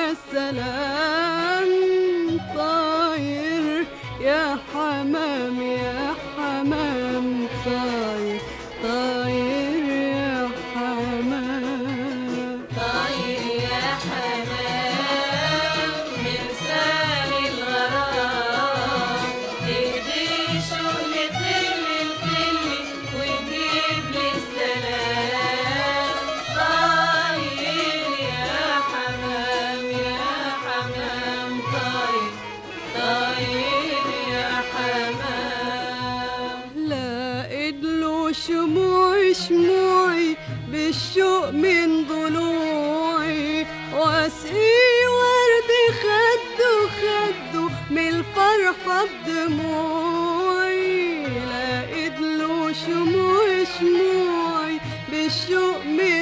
يا سلام طاير يا حمام يا حمام طاير طاير يا حمام طاير يا حمام مرسال الغرام تهدي شغل خل الخل وتجيب لي السلام طاير يا حمام يا حمام طاير طاير يا حمام لقيت له شموعي شموعي بالشوق من ضلوعي واسقي ورد خده خده من الفرحة بدموعي لقيت له شموعي شموعي بالشوق من